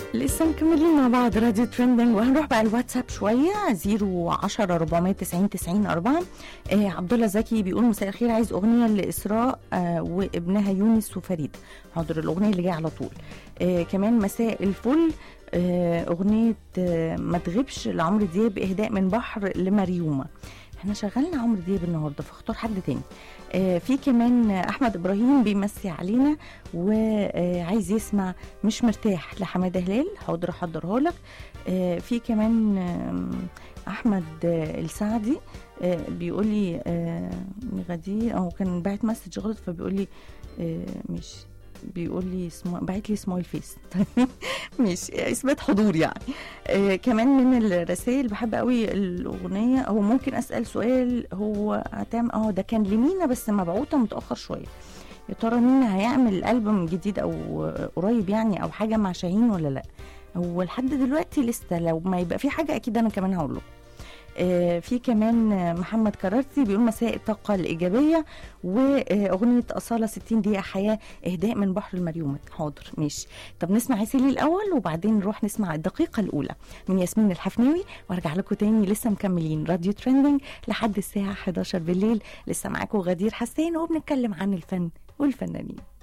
لسه مكملين مع بعض راديو ترندنج وهنروح بقى الواتساب شويه 010 490 90 4 آه عبد الله زكي بيقول مساء الخير عايز اغنيه لاسراء آه وابنها يونس وفريد حاضر الاغنيه اللي جايه على طول آه كمان مساء الفل آه اغنيه آه ما تغيبش لعمرو دياب اهداء من بحر لمريومه احنا شغلنا عمرو دياب النهارده فاختار حد تاني آه في كمان احمد ابراهيم بيمسي علينا وعايز يسمع مش مرتاح لحماده هلال حاضر احضرها لك آه في كمان آه احمد آه السعدي آه بيقول لي آه غدير او كان باعت مسج غلط فبيقول لي آه مش بيقول لي سمو... بعت لي سمايل فيس مش اثبات حضور يعني آه كمان من الرسائل بحب قوي الاغنيه هو ممكن اسال سؤال هو هتعمل اه ده كان لمينا بس مبعوته متاخر شويه يا ترى مين هيعمل البوم جديد او قريب يعني او حاجه مع شاهين ولا لا هو لحد دلوقتي لسه لو ما يبقى في حاجه اكيد انا كمان هقول لكم آه في كمان محمد كرارتي بيقول مساء الطاقة الإيجابية وأغنية أصالة 60 دقيقة حياة إهداء من بحر المريومة حاضر ماشي طب نسمع عسيلي الأول وبعدين نروح نسمع الدقيقة الأولى من ياسمين الحفناوي وارجع لكم تاني لسه مكملين راديو ترندنج لحد الساعة 11 بالليل لسه معاكم غدير حسين وبنتكلم عن الفن والفنانين